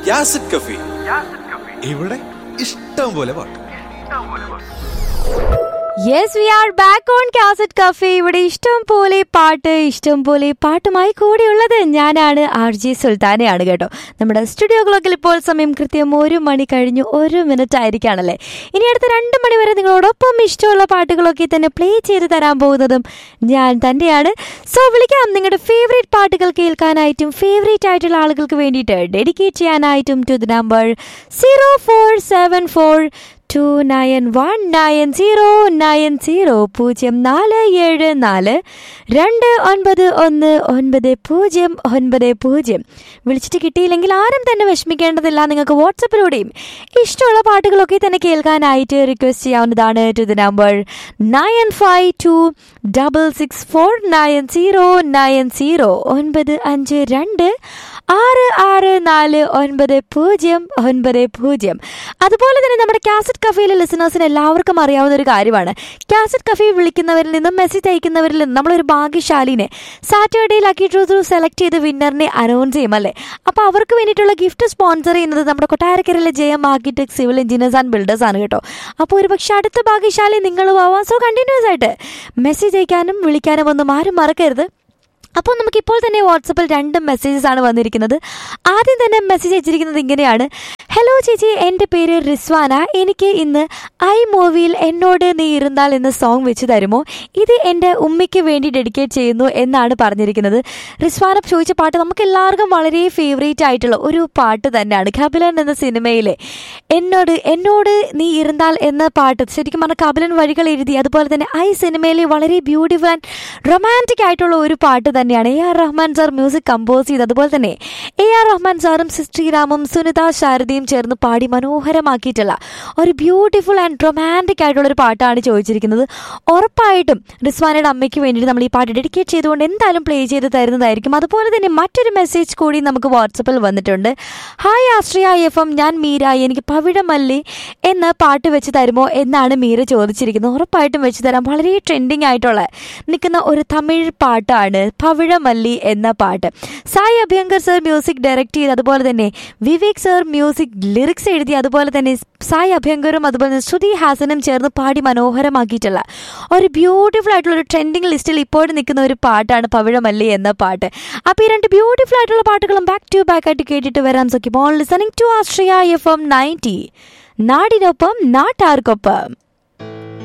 യാസിഡ് കഫി ഇവിടെ ഇഷ്ടം പോലെ പാട്ട് yes we are back on cassette cafe ഇവിടെ ഇഷ്ടം പോലെ പാട്ട് ഇഷ്ടം പോലെ പാട്ടുമായി കൂടെയുള്ളത് ഞാനാണ് ആർ ജി സുൽത്താനയാണ് കേട്ടോ നമ്മുടെ സ്റ്റുഡിയോ ക്ലോക്കിൽ ഇപ്പോൾ സമയം കൃത്യം ഒരു മണി കഴിഞ്ഞ് ഒരു മിനിറ്റ് ആയിരിക്കാണല്ലേ ഇനി അടുത്ത രണ്ട് മണി വരെ നിങ്ങളോടൊപ്പം ഇഷ്ടമുള്ള പാട്ടുകളൊക്കെ തന്നെ പ്ലേ ചെയ്ത് തരാൻ പോകുന്നതും ഞാൻ തന്നെയാണ് സോ വിളിക്കാം നിങ്ങളുടെ ഫേവറേറ്റ് പാട്ടുകൾ കേൾക്കാനായിട്ടും ഫേവറേറ്റ് ആയിട്ടുള്ള ആളുകൾക്ക് വേണ്ടിയിട്ട് ഡെഡിക്കേറ്റ് ചെയ്യാനായിട്ടും to the number zero four seven four two nine one nine zero nine zero പൂജ്യം നാല് ഏഴ് നാല് രണ്ട് ഒൻപത് ഒന്ന് ഒൻപത് പൂജ്യം ഒൻപത് പൂജ്യം വിളിച്ചിട്ട് കിട്ടിയില്ലെങ്കിൽ ആരും തന്നെ വിഷമിക്കേണ്ടതില്ല നിങ്ങൾക്ക് വാട്സപ്പിലൂടെയും ഇഷ്ടമുള്ള പാട്ടുകളൊക്കെ തന്നെ കേൾക്കാനായിട്ട് റിക്വസ്റ്റ് ചെയ്യാവുന്നതാണ് to the number nine five two double six four nine zero nine zero ഒൻപത് അഞ്ച് രണ്ട് ആറ് ആറ് നാല് ഒൻപത് പൂജ്യം ഒൻപത് പൂജ്യം അതുപോലെ തന്നെ നമ്മുടെ കാസറ്റ് കഫയിലെ ലിസണേഴ്സിന് എല്ലാവർക്കും അറിയാവുന്ന ഒരു കാര്യമാണ് കാസറ്റ് കഫയിൽ വിളിക്കുന്നവരിൽ നിന്നും മെസ്സേജ് അയക്കുന്നവരിൽ നിന്നും നമ്മളൊരു ഭാഗ്യശാലിനെ Saturday lucky draw through select ചെയ്ത് വിന്നറിനെ അനൗൺസ് ചെയ്യും അല്ലേ അപ്പോൾ അവർക്ക് വേണ്ടിയിട്ടുള്ള ഗിഫ്റ്റ് സ്പോൺസർ ചെയ്യുന്നത് നമ്മുടെ കൊട്ടാരക്കരയിലെ Jayam architect civil engineers and builders ആണ് കേട്ടോ അപ്പോൾ ഒരു പക്ഷേ അടുത്ത ഭാഗ്യശാലി നിങ്ങളും ആവാം സോ കണ്ടിന്യൂസ് ആയിട്ട് മെസ്സേജ് അയക്കാനും വിളിക്കാനും ഒന്നും ആരും മറക്കരുത് അപ്പോൾ നമുക്കിപ്പോൾ തന്നെ വാട്സപ്പിൽ രണ്ട് മെസ്സേജസ് ആണ് വന്നിരിക്കുന്നത് ആദ്യം തന്നെ മെസ്സേജ് അയച്ചിരിക്കുന്നത് ഇങ്ങനെയാണ് ഹലോ ചേച്ചി എൻ്റെ പേര് റിസ്വാന എനിക്ക് ഇന്ന് ഐ മൂവിയിൽ എന്നോട് നീ ഇരുന്നാൽ എന്ന സോങ് വെച്ച് തരുമോ ഇത് എൻ്റെ ഉമ്മയ്ക്ക് വേണ്ടി ഡെഡിക്കേറ്റ് ചെയ്യുന്നു എന്നാണ് പറഞ്ഞിരിക്കുന്നത് റിസ്വാന ചോദിച്ച പാട്ട് നമുക്ക് എല്ലാവർക്കും വളരെ ഫേവറേറ്റ് ആയിട്ടുള്ള ഒരു പാട്ട് തന്നെയാണ് കപിലൻ എന്ന സിനിമയിലെ എന്നോട് എന്നോട് നീ ഇരുന്നാൽ എന്ന പാട്ട് ശരിക്കും പറഞ്ഞാൽ കപിലൻ വഴികൾ എഴുതി അതുപോലെ തന്നെ ഐ സിനിമയിലെ വളരെ ബ്യൂട്ടിഫുൾ ആൻഡ് റൊമാൻറ്റിക് ആയിട്ടുള്ള ഒരു പാട്ട് തന്നെയാണ് A R Rahman sir music compose ചെയ്ത് അതുപോലെ തന്നെ എ ആർ റഹ്മാൻ സാറും ശ്രീറാമും സുനിത ശാരദയും ചേർന്ന് പാടി മനോഹരമാക്കിയിട്ടുള്ള ഒരു ബ്യൂട്ടിഫുൾ ആൻഡ് റൊമാൻറ്റിക് ആയിട്ടുള്ള ഒരു പാട്ടാണ് ചോദിച്ചിരിക്കുന്നത് ഉറപ്പായിട്ടും റിസ്വാനയുടെ അമ്മയ്ക്ക് വേണ്ടിയിട്ട് നമ്മൾ ഈ പാട്ട് ഡെഡിക്കേറ്റ് ചെയ്തുകൊണ്ട് എന്തായാലും പ്ലേ ചെയ്ത് തരുന്നതായിരിക്കും അതുപോലെ തന്നെ മറ്റൊരു മെസ്സേജ് കൂടി നമുക്ക് വാട്സപ്പിൽ വന്നിട്ടുണ്ട് ഹായ് ആശ്രയ എഫ് എം ഞാൻ മീര എനിക്ക് പവിഴമല്ലി എന്ന പാട്ട് വെച്ച് തരുമോ എന്നാണ് മീര ചോദിച്ചിരിക്കുന്നത് ഉറപ്പായിട്ടും വെച്ച് തരാം വളരെ ട്രെൻഡിങ് ആയിട്ടുള്ള നിൽക്കുന്ന ഒരു തമിഴ് പാട്ടാണ് പവിഴമല്ലി എന്ന പാട്ട് Sai Abhyankar sir music direct ചെയ്ത് അതുപോലെ തന്നെ വിവേക് സർ മ്യൂസിക് ലിറിക്സ് എഴുതി അതുപോലെ തന്നെ സായി അഭ്യങ്കറും അതുപോലെ തന്നെ ശ്രുതി ഹാസനും ചേർന്ന് പാടി മനോഹരമാക്കിയിട്ടുള്ള ഒരു ബ്യൂട്ടിഫുൾ ആയിട്ടുള്ള ഒരു ട്രെൻഡിങ് ലിസ്റ്റിൽ ഇപ്പോഴും നിൽക്കുന്ന ഒരു പാട്ടാണ് പവിഴമല്ലി എന്ന പാട്ട് അപ്പോൾ ഈ രണ്ട് ബ്യൂട്ടിഫുൾ ആയിട്ടുള്ള പാട്ടുകളും ബാക്ക് ടു ബാക്ക് ആയിട്ട് കേട്ടിട്ട് വരാം so keep on listening to Astria F M ninety നാടിനൊപ്പം നാട്ടാർക്കൊപ്പം